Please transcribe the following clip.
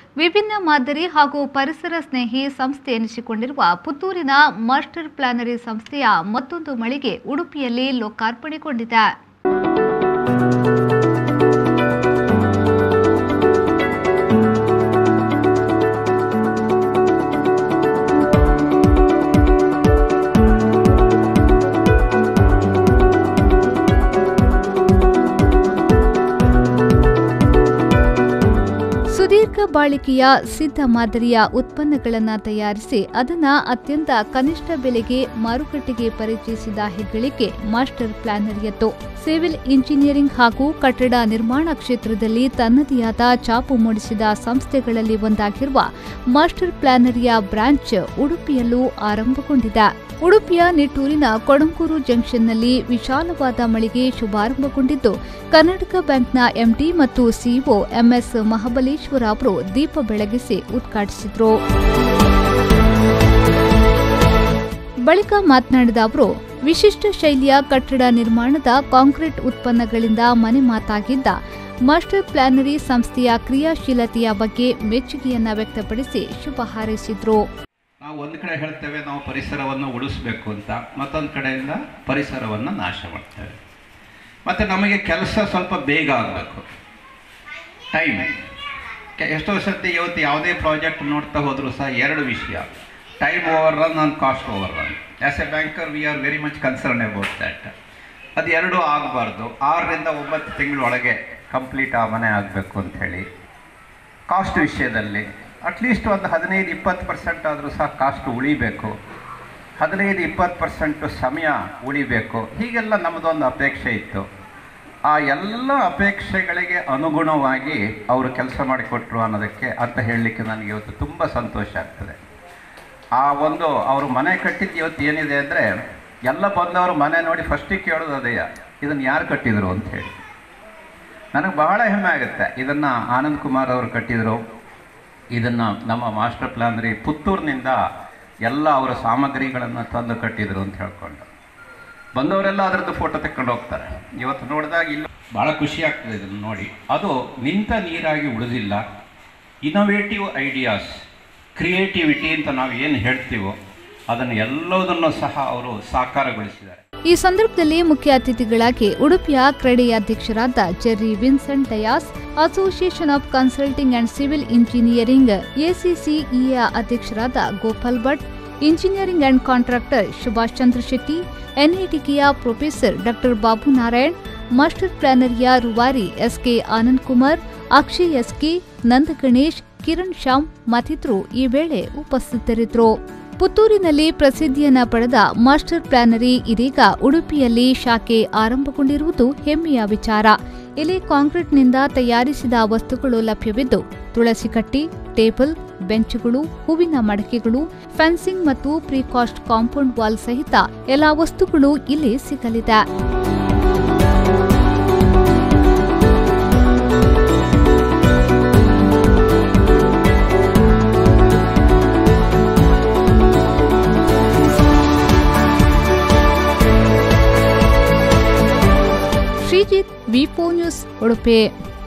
ವಿಭಿನ್ನ ಮಾದರಿ ಹಾಗೂ ಪರಿಸರ ಸ್ನೇಹಿ ಸಂಸ್ಥೆ ಎನಿಸಿಕೊಂಡಿರುವ ಪುತ್ತೂರಿನ ಮಾಸ್ಟರ್ ಪ್ಲಾನರಿ ಸಂಸ್ಥೆಯ ಮತ್ತೊಂದು ಮಳಿಗೆ ಉಡುಪಿಯಲ್ಲಿ ಲೋಕಾರ್ಪಣೆಗೊಂಡಿದೆ ಸುದೀರ್ಘ ಬಾಳಿಕೆಯ ಸಿದ್ಧ ಮಾದರಿಯ ಉತ್ಪನ್ನಗಳನ್ನು ತಯಾರಿಸಿ ಅದನ್ನು ಅತ್ಯಂತ ಕನಿಷ್ಠ ಬೆಲೆಗೆ ಮಾರುಕಟ್ಟೆಗೆ ಪರಿಚಯಿಸಿದ ಹೆಗ್ಗಳಿಕೆ ಮಾಸ್ಟರ್ ಪ್ಲಾನರಿಯತ್ತು ಸಿವಿಲ್ ಇಂಜಿನಿಯರಿಂಗ್ ಹಾಗೂ ಕಟ್ಟಡ ನಿರ್ಮಾಣ ಕ್ಷೇತ್ರದಲ್ಲಿ ತನ್ನದೇ ಆದ ಛಾಪು ಮೂಡಿಸಿದ ಸಂಸ್ಥೆಗಳಲ್ಲಿ ಒಂದಾಗಿರುವ ಮಾಸ್ಟರ್ ಪ್ಲಾನರಿಯ ಬ್ರಾಂಚ್ ಉಡುಪಿಯಲ್ಲೂ ಆರಂಭಗೊಂಡಿದೆ ಉಡುಪಿಯ ನಿಟ್ಟೂರಿನ ಕೊಡಂಕೂರು ಜಂಕ್ಷನ್ನಲ್ಲಿ ವಿಶಾಲವಾದ ಮಳಿಗೆ ಶುಭಾರಂಭಗೊಂಡಿದ್ದು ಕರ್ನಾಟಕ ಬ್ಯಾಂಕ್ನ ಎಂಡಿ ಮತ್ತು ಸಿಇಒ ಎಂಎಸ್ ಮಹಾಬಲೇಶ್ವರ ಅವರು ದೀಪ ಬೆಳಗಿಸಿ ಉದ್ಘಾಟಿಸಿದರು ಬಳಿಕ ಮಾತನಾಡಿದ ಅವರು ವಿಶಿಷ್ಟ ಶೈಲಿಯ ಕಟ್ಟಡ ನಿರ್ಮಾಣದ ಕಾಂಕ್ರೀಟ್ ಉತ್ಪನ್ನಗಳಿಂದ ಮನೆ ಮಾತಾಗಿದ್ದ ಮಾಸ್ಟರ್ ಪ್ಲಾನರಿ ಸಂಸ್ಥೆಯ ಕ್ರಿಯಾಶೀಲತೆಯ ಬಗ್ಗೆ ಮೆಚ್ಚುಗೆಯನ್ನ ವ್ಯಕ್ತಪಡಿಸಿ ಶುಭ ಹಾರೈಸಿದ್ರು ನಾವು ಒಂದು ಕಡೆ ಹೇಳ್ತೇವೆ ನಾವು ಪರಿಸರವನ್ನು ಉಳಿಸ್ಬೇಕು ಅಂತ ಮತ್ತೊಂದು ಕಡೆಯಿಂದ ಪರಿಸರವನ್ನು ನಾಶ ಮಾಡ್ತೇವೆ ಮತ್ತು ನಮಗೆ ಕೆಲಸ ಸ್ವಲ್ಪ ಬೇಗ ಆಗಬೇಕು ಟೈಮ್ ಎಷ್ಟೋ ಸರ್ತಿ ಇವತ್ತು ಯಾವುದೇ ಪ್ರಾಜೆಕ್ಟ್ ನೋಡ್ತಾ ಹೋದರೂ ಸಹ ಎರಡು ವಿಷಯ time over run and cost over run as a banker we are very much concern about that ಅದು ಎರಡೂ ಆಗಬಾರ್ದು ಆರರಿಂದ ಒಂಬತ್ತು ತಿಂಗಳೊಳಗೆ ಕಂಪ್ಲೀಟ್ ಆ ಮನೆ ಆಗಬೇಕು ಅಂಥೇಳಿ ಕಾಸ್ಟ್ ವಿಷಯದಲ್ಲಿ ಅಟ್ಲೀಸ್ಟ್ ಒಂದು ಹದಿನೈದು ಇಪ್ಪತ್ತು ಪರ್ಸೆಂಟ್ ಆದರೂ ಸಹ ಕಾಸ್ಟ್ ಉಳಿಬೇಕು ಹದಿನೈದು ಇಪ್ಪತ್ತು ಪರ್ಸೆಂಟು ಸಮಯ ಉಳಿಬೇಕು ಹೀಗೆಲ್ಲ ನಮ್ಮದೊಂದು ಅಪೇಕ್ಷೆ ಇತ್ತು ಆ ಎಲ್ಲ ಅಪೇಕ್ಷೆಗಳಿಗೆ ಅನುಗುಣವಾಗಿ ಅವರು ಕೆಲಸ ಮಾಡಿಕೊಟ್ರು ಅನ್ನೋದಕ್ಕೆ ಅಂತ ಹೇಳಲಿಕ್ಕೆ ನನಗೆ ಇವತ್ತು ತುಂಬ ಸಂತೋಷ ಆಗ್ತದೆ ಆ ಒಂದು ಅವರು ಮನೆ ಕಟ್ಟಿದ್ದು ಇವತ್ತು ಏನಿದೆ ಅಂದರೆ ಎಲ್ಲ ಬಂದವರು ಮನೆ ನೋಡಿ ಫಸ್ಟಿಗೆ ಕೇಳೋದು ಅದೇ ಇದನ್ನು ಯಾರು ಕಟ್ಟಿದರು ಅಂತ ಹೇಳಿ ನನಗೆ ಬಹಳ ಹೆಮ್ಮೆ ಆಗುತ್ತೆ ಇದನ್ನು ಆನಂದ್ ಕುಮಾರ್ ಅವರು ಕಟ್ಟಿದರು ಇದನ್ನು ನಮ್ಮ ಮಾಸ್ಟರ್ ಪ್ಲಾನರಿ ಪುತ್ತೂರಿನಿಂದ ಎಲ್ಲ ಅವರ ಸಾಮಗ್ರಿಗಳನ್ನು ತಂದು ಕಟ್ಟಿದರು ಅಂತ ಹೇಳ್ಕೊಂಡು ಬಂದವರೆಲ್ಲ ಅದರದ್ದು ಫೋಟೋ ತೆಕ್ಕೊಂಡು ಹೋಗ್ತಾರೆ ಇವತ್ತು ನೋಡಿದಾಗ ಇಲ್ಲ ಭಾಳ ಖುಷಿ ಆಗ್ತದೆ ಇದನ್ನು ನೋಡಿ ಅದು ನಿಂತ ನೀರಾಗಿ ಉಳಿದಿಲ್ಲ ಇನೋವೇಟಿವ್ ಐಡಿಯಾಸ್ ಕ್ರಿಯೇಟಿವಿಟಿ ಅಂತ ನಾವು ಏನು ಹೇಳ್ತೀವೋ ಅದನ್ನು ಎಲ್ಲದನ್ನು ಸಹ ಅವರು ಸಾಕಾರಗೊಳಿಸಿದ್ದಾರೆ ಈ ಸಂದರ್ಭದಲ್ಲಿ ಮುಖ್ಯ ಅತಿಥಿಗಳಾಗಿ ಉಡುಪಿಯ ಕ್ರೆಡೆಯ ಅಧ್ಯಕ್ಷರಾದ Jerry Vincent Dias association of consulting and civil engineering ಎಸಿಸಿಇಯ ಅಧ್ಯಕ್ಷರಾದ Gopal Bhat engineering and contractor Subhash Chandra Shetty ಎನ್ಐಟಿಕೆಯ professor doctor Babu Narayan master ಪ್ಲಾನರಿಯ ರೂವಾರಿ ಎಸ್ಕೆ ಆನಂದ್ ಕುಮಾರ್ ಅಕ್ಷಯ್ ಎಸ್ಕೆ ನಂದ ಗಣೇಶ್ ಕಿರಣ್ ಶ್ಯಾಮ್ ಮತ್ತಿತರರು ಈ ವೇಳೆ ಉಪಸ್ಥಿತರಿದ್ದರು ಪುತ್ತೂರಿನಲ್ಲಿ ಪ್ರಸಿದ್ಧಿಯನ್ನ ಪಡೆದ ಮಾಸ್ಟರ್ ಪ್ಲಾನರಿ ಇದೀಗ ಉಡುಪಿಯಲ್ಲಿ ಶಾಖೆ ಆರಂಭಗೊಂಡಿರುವುದು ಹೆಮ್ಮೆಯ ವಿಚಾರ ಇಲ್ಲಿ ಕಾಂಕ್ರೀಟ್ನಿಂದ ತಯಾರಿಸಿದ ವಸ್ತುಗಳು ಲಭ್ಯವಿದ್ದು ತುಳಸಿ ಕಟ್ಟಿ ಟೇಬಲ್ ಬೆಂಚುಗಳು ಹೂವಿನ ಮಡಕೆಗಳು ಫೆನ್ಸಿಂಗ್ ಮತ್ತು ಪ್ರಿಕಾಸ್ಟ್ ಕಾಂಪೌಂಡ್ ವಾಲ್ ಸಹಿತ ಎಲ್ಲಾ ವಸ್ತುಗಳು ಇಲ್ಲಿ ಸಿಗಲಿದೆ ಶ್ರೀಜಿತ್ ವಿ ನ್ಯೂಸ್ ಉಡುಪಿ